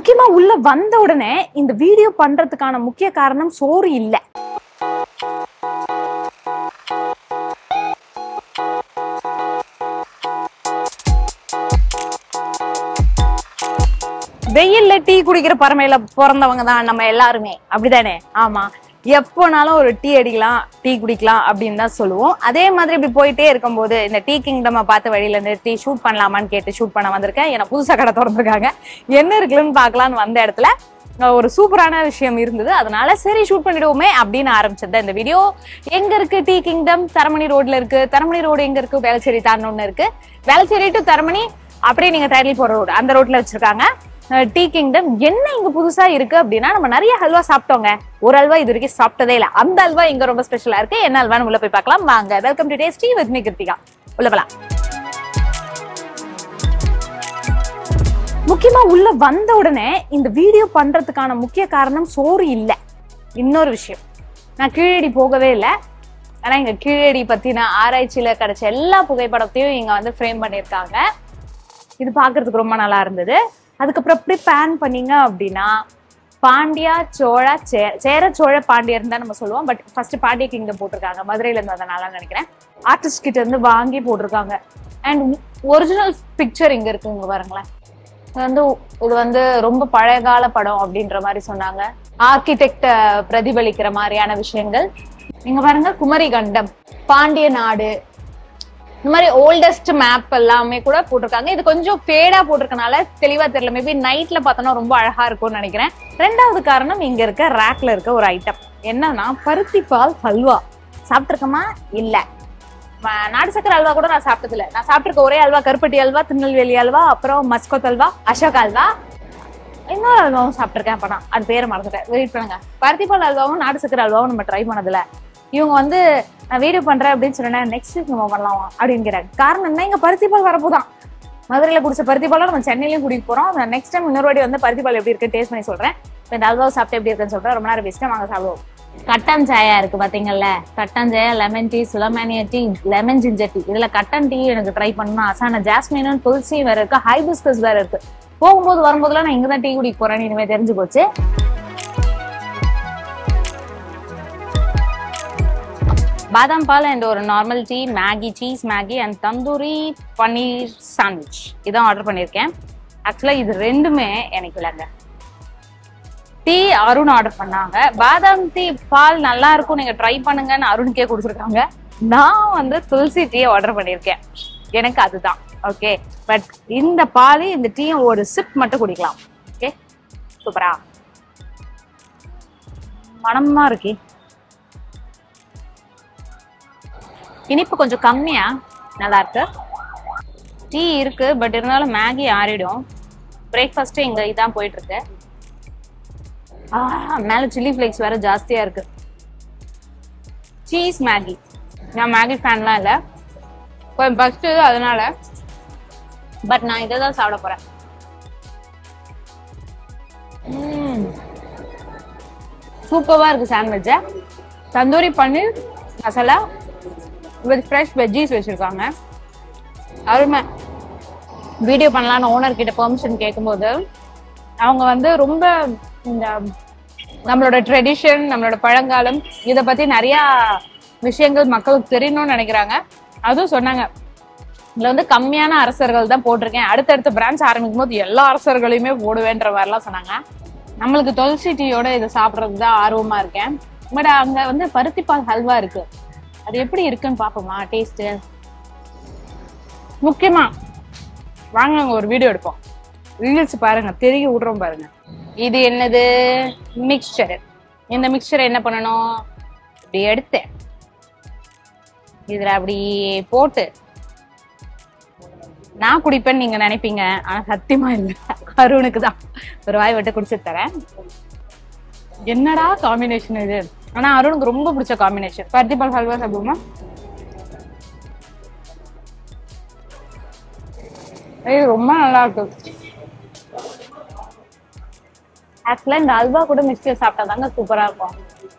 முக்கியமா உள்ள வந்த உடனே இந்த வீடியோ பண்றதுக்கான முக்கிய காரணம் சோறு இல்ல வெயில்ல டீ குடிக்கிற பறமையில பிறந்தவங்க தான் நம்ம எல்லாருமே அப்படிதானே ஆமா எப்போனாலும் ஒரு டீ அடிக்கலாம் டீ குடிக்கலாம் அப்படின்னு தான் சொல்லுவோம் அதே மாதிரி இப்படி போயிட்டே இருக்கும்போது இந்த டீ கிங்டம் பார்த்து வழியில நிறுத்தி ஷூட் பண்ணலாமான்னு கேட்டு ஷூட் பண்ண வந்திருக்கேன் ஏன்னா புதுசா கடை திறந்துருக்காங்க என்ன இருக்குன்னு பார்க்கலான்னு வந்த இடத்துல அஹ், ஒரு சூப்பரான விஷயம் இருந்தது அதனால சரி ஷூட் பண்ணிடுவோமே அப்படின்னு ஆரம்பிச்சது இந்த வீடியோ எங்க இருக்கு டீ கிங்டம் தரமணி ரோட்ல இருக்கு தரமணி ரோடு எங்க இருக்கு வேளச்சேரி தான் ஒண்ணு இருக்கு வேளச்சேரி டு தரமணி அப்படியே நீங்க டைட்டில் போற ரோடு அந்த ரோட்ல வச்சிருக்காங்க டீ கிங்டம் என்ன இங்க புதுசா இருக்கு அப்படின்னா நம்ம நிறைய ஹல்வா சாப்பிட்டோங்க ஒரு அல்வா இது வரைக்கும் சாப்பிட்டதே இல்ல அந்த அல்வா இங்க ரொம்ப ஸ்பெஷலா இருக்கு என்ன அல்வான்னு உள்ள போய் பார்க்கலாம் வாங்க welcome to tasty with me Kiruthika உள்ள போலாம் முக்கியமா உள்ள வந்த உடனே இந்த வீடியோ பண்றதுக்கான முக்கிய காரணம் சோறு இல்ல இன்னொரு விஷயம் நான் கீழடி போகவே இல்லை ஆனா இங்க கீழடி பத்தின ஆராய்ச்சியில கிடைச்ச எல்லா புகைப்படத்தையும் இங்க வந்து ஃப்ரேம் பண்ணியிருக்காங்க இது பார்க்கிறதுக்கு ரொம்ப நல்லா இருந்தது அதுக்கப்புறம் அப்படி பேன் பண்ணீங்க அப்படின்னா பாண்டியா சோழ சே சேர சோழ பாண்டியர் தான் நம்ம சொல்லுவோம் பட் ஃபர்ஸ்ட் பாண்டிய கிங்டம் போட்டிருக்காங்க மதுரையில இருந்து அதனால நினைக்கிறேன் ஆர்டிஸ்ட் கிட்ட இருந்து வாங்கி போட்டிருக்காங்க அண்ட் ஒரிஜினல் பிக்சர் இங்க இருக்கு இங்க பாருங்களேன் இது வந்து இது வந்து ரொம்ப பழைய கால படம் அப்படின்ற மாதிரி சொன்னாங்க ஆர்கிடெக்ட பிரதிபலிக்கிற மாதிரியான விஷயங்கள் இங்க பாருங்க குமரி கண்டம் பாண்டிய நாடு இந்த மாதிரி ஓல்டஸ்ட் மேப் எல்லாமே கூட போட்டிருக்காங்க இது கொஞ்சம் ஃபேடா போட்டிருக்கனால தெளிவா தெரியல மேபி நைட்ல பார்த்தோன்னா ரொம்ப அழகா இருக்கும்னு நினைக்கிறேன் ரெண்டாவது காரணம் இங்க இருக்க ரேக்ல இருக்க ஒரு ஐட்டம் என்னன்னா பருத்தி பால் ஹல்வா சாப்பிட்டிருக்கமா இல்ல ம- நாடு சக்கரை அல்வா கூட நான் சாப்பிட்டது இல்ல நான் சாப்பிட்டிருக்க ஒரே அல்வா கருப்பட்டி அல்வா திருநெல்வேலி அல்வா அப்புறம் மஸ்கோத் அல்வா அசோக் அல்வா இன்னொரு அல்வாவும் சாப்பிட்டிருக்கேன் அப்ப நான் அது பேரை மறந்துட்டேன் வெயிட் பண்ணுங்க பருத்திப்பால் அல்வாவும் நாடு சக்கரை அல்வாவும் நம்ம ட்ரை பண்ணதில்ல இவங்க வந்து நான் வீடியோ பண்றேன் அப்படின்னு சொன்னேன் நெக்ஸ்ட் வீக் நம்ம பண்ணலாம் அப்படிங்கிறாங்க காரணம் என்ன இங்க பருத்திப்பால் வரப்போதான் மதுரையில குடிச்ச பருத்திப்பாலும் நம்ம சென்னையிலயும் கூட்டிட்டு போறோம் அந்த நெக்ஸ்ட் டைம் இன்னொரு வாட்டி வந்து பருத்திப்பால் எப்படி இருக்கு டேஸ்ட் பண்ணி சொல்றேன் இப்ப இந்த அல்வாவை சாப்பிட்டு எப்படி இருக்குன்னு சொல்றேன் ரொம்ப நேரம் பேசிட்டு வாங்க சாப்பிடுவோம் கட்டன் சாயா இருக்கு பாத்தீங்கல்ல kattan chaya lemon tea sulaimani tea lemon ginger tea இதுல கட்டன் டீ எனக்கு ட்ரை பண்ணணும் அசான ஜாஸ்மினும் துளசி வேற இருக்கு ஹைபிஸ்கஸ் வேற இருக்கு போகும்போது வரும்போதெல்லாம் நான் இங்கதான் டீ குடிக்க போறேன்னு இனிமே தெரிஞ்சு போச்சு பாதாம் பால் அண்ட் ஒரு normal tea Maggi cheese Maggi and tandoori paneer sandwich இதான் ஆர்டர் பண்ணியிருக்கேன் ஆக்சுவலாக இது ரெண்டுமே எனக்கு இல்லைங்க டீ அருண் ஆர்டர் பண்ணாங்க பாதாம் டீ பால் நல்லா இருக்கும் நீங்க ட்ரை பண்ணுங்கன்னு அருணுக்கே கொடுத்துருக்காங்க நான் வந்து துளசி டீ ஆர்டர் பண்ணியிருக்கேன் எனக்கு அதுதான் ஓகே பட் இந்த பால் இந்த டீயும் ஒரு சிப் மட்டும் குடிக்கலாம் ஓகே சூப்பரா மனமா இருக்கே இனிப்பு கொஞ்சம் கம்மியா நல்லா இருக்கு டீ இருக்கு பட் இருந்தாலும் மேகி ஆறிடும் பிரேக்ஃபாஸ்ட் இங்க இதான் போயிட்டு இருக்கு ஆ, மேல சில்லி ஃபிளேக்ஸ் வேற ஜாஸ்தியா இருக்கு சீஸ் மேகி நான் மேகி ஃபேன்லாம் இல்ல கொஞ்சம் பஸ்ட் அதனால பட் நான் இதை தான் சாப்பிட போறேன் சூப்பரா இருக்கு sandwich tandoori paneer masala with fresh veggies வச்சிருக்காங்க அருமை வீடியோ பண்ணலான்னு ஓனர் கிட்ட பெர்மிஷன் கேட்கும்போது அவங்க வந்து ரொம்ப இந்த நம்மளோட ட்ரெடிஷன் நம்மளோட பழங்காலம் இதை பத்தி நிறைய விஷயங்கள் மக்களுக்கு தெரியணும்னு நினைக்கிறாங்க அதுவும் சொன்னாங்க இதுல வந்து கம்மியான அரசர்கள் தான் போட்டிருக்கேன் அடுத்தடுத்த பிரான்ச் ஆரம்பிக்கும் போது எல்லா அரசர்களையுமே போடுவேன்ற மாதிரிலாம் சொன்னாங்க நம்மளுக்கு துளசி டீயோட இதை சாப்பிட்றதுக்கு தான் ஆர்வமா இருக்கேன் பட் அங்க வந்து பருத்திப்பால் ஹல்வா இருக்கு அது எப்படி இருக்குன்னு பாப்போமா டேஸ்ட் முக்கியமா வாங்க அங்க ஒரு வீடியோ எடுப்போம் ரீல்ஸ் பாருங்க தெரிய விடுறோம் பாருங்க இது என்னது மிக்சர் இந்த மிக்சர் என்ன பண்ணணும் இப்படி எடுத்தேன் இதுல அப்படி போட்டு நான் குடிப்பேன்னு நீங்க நினைப்பீங்க ஆனா சத்தியமா இல்ல அருணுக்கு தான் ஒரு வாய் விட்டு குடிச்சிட்டு தரேன் என்னடா காம்பினேஷன் இது ஆனா அருணுக்கு ரொம்ப பிடிச்ச காம்பினேஷன் பருத்திப்பால் ஹல்வா சாப்பிடுமா இது ரொம்ப நல்லா இருக்கு ஆக்சுவலா இந்த அல்வா கூட மிக்சர் சாப்பிட்டா தாங்க சூப்பரா இருக்கும்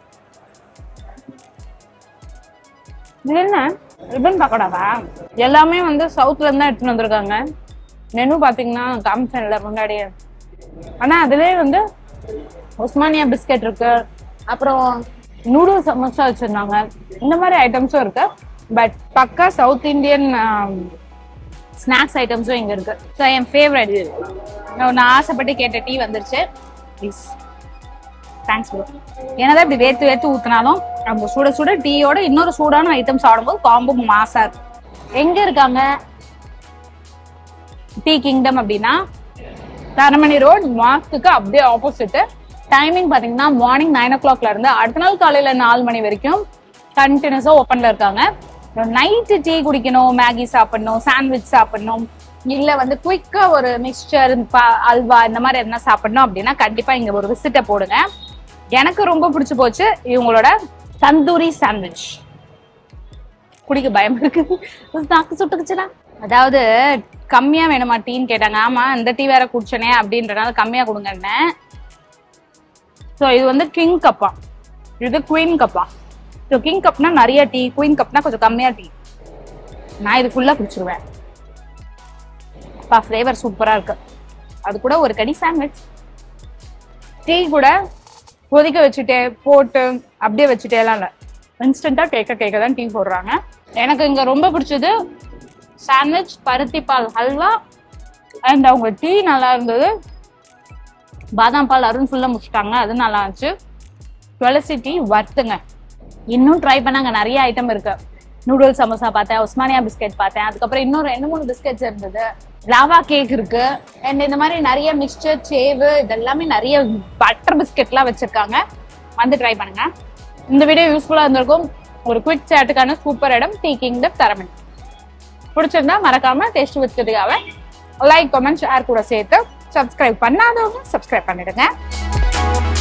இது என்ன ரிப்பன் பக்கோடாவா எல்லாமே வந்து சவுத்ல இருந்து தான் எடுத்துட்டு வந்திருக்காங்க மெனு பாத்தீங்கன்னா காமிச்சேன்ல முன்னாடியே ஆனா அதுலயே வந்து உஸ்மானியா பிஸ்கெட் இருக்கு அப்புறம் நூடுல்ஸ் சமோசா வச்சிருந்தாங்க இந்த மாதிரி ஐட்டம்ஸும் இருக்கு பட் பக்கா சவுத் இந்தியன் ஸ்நாக்ஸ் ஐட்டம்ஸும் இங்க இருக்கு ஸோ என் ஃபேவரட் நான் ஆசைப்பட்டு கேட்ட டீ வந்துருச்சு ப்ளீஸ் தேங்க்ஸ் ப்ரோ என்னதான் இப்படி வேர்த்து வேர்த்து ஊத்துனாலும் நம்ம சுட சுட டீயோட இன்னொரு சூடான ஐட்டம் சாப்பிடும்போது காம்போ மாசா இருக்கு எங்க இருக்காங்க டீ கிங்டம் அப்படின்னா தரமணி ரோட் மாஸ்க்கு அப்படியே ஆப்போசிட் டைமிங் பாத்தீங்கன்னா மார்னிங் நைன் ஓ கிளாக்ல இருந்து அடுத்த நாள் காலையில நாலு மணி வரைக்கும் கண்டினியூஸா ஓப்பன்ல இருக்காங்க நைட்டு டீ குடிக்கணும் மேகி சாப்பிடணும் சாண்ட்விச் சாப்பிடணும் இல்ல வந்து குயிக்கா ஒரு மிக்சர் அல்வா இந்த மாதிரி என்ன சாப்பிடணும் அப்படின்னா கண்டிப்பா இங்க ஒரு விசிட்ட போடுங்க எனக்கு ரொம்ப பிடிச்சு போச்சு இவங்களோட தந்தூரி சாண்ட்விச் குடிக்க பயம் இருக்கு நாக்கு சுட்டுக்குச்சுனா அதாவது கம்மியா வேணுமா டீன்னு கேட்டாங்க ஆமா இந்த டீ வேற குடிச்சனே அப்படின்றனால கம்மியா கொடுங்கன்னு ஸோ இது வந்து கிங் கப்பா இது குயின் கப்பா ஸோ கிங் கப்னா நிறைய டீ குயின் கப்னா கொஞ்சம் கம்மியா டீ நான் இது ஃபுல்லா குடிச்சிருவேன் அப்பா ஃப்ளேவர் சூப்பரா இருக்கு அது கூட ஒரு கடி சாண்ட்விச் டீ கூட கொதிக்க வச்சுட்டே போட்டு அப்படியே வச்சுட்டே எல்லாம் இல்லை இன்ஸ்டண்டா கேட்க கேட்க தான் டீ போடுறாங்க எனக்கு இங்க ரொம்ப பிடிச்சது சாண்ட்விச் பருத்தி பால் ஹல்வா அண்ட் அவங்க டீ நல்லா இருந்தது பாதாம் பால் அருண் ஃபுல்லா முடிச்சிட்டாங்க அது நல்லா இருந்துச்சு துளசி டீ வறுத்துங்க இன்னும் ட்ரை பண்ண அங்க நிறைய ஐட்டம் இருக்கு நூடுல்ஸ் சமோசா பார்த்தேன் உஸ்மானியா பிஸ்கெட் பார்த்தேன் அதுக்கப்புறம் இன்னும் ரெண்டு மூணு பிஸ்கெட்ஸ் இருந்தது லாவா கேக் இருக்கு அண்ட் இந்த மாதிரி நிறைய மிக்சர் சேவு இதெல்லாமே நிறைய பட்டர் பிஸ்கெட்லாம் வச்சிருக்காங்க வந்து ட்ரை பண்ணுங்க இந்த வீடியோ யூஸ்ஃபுல்லா இருந்திருக்கும் ஒரு குவிக் சேட்டுக்கான சூப்பர் இடம் டீ கிங்டம் தரமணி பிடிச்சிருந்தா மறக்காம டேஸ்ட் வித்துக்காக லைக் கமெண்ட் ஷேர் கூட சேர்த்து சப்ஸ்கிரைப் பண்ணாதவங்க சப்ஸ்கிரைப் பண்ணிடுங்க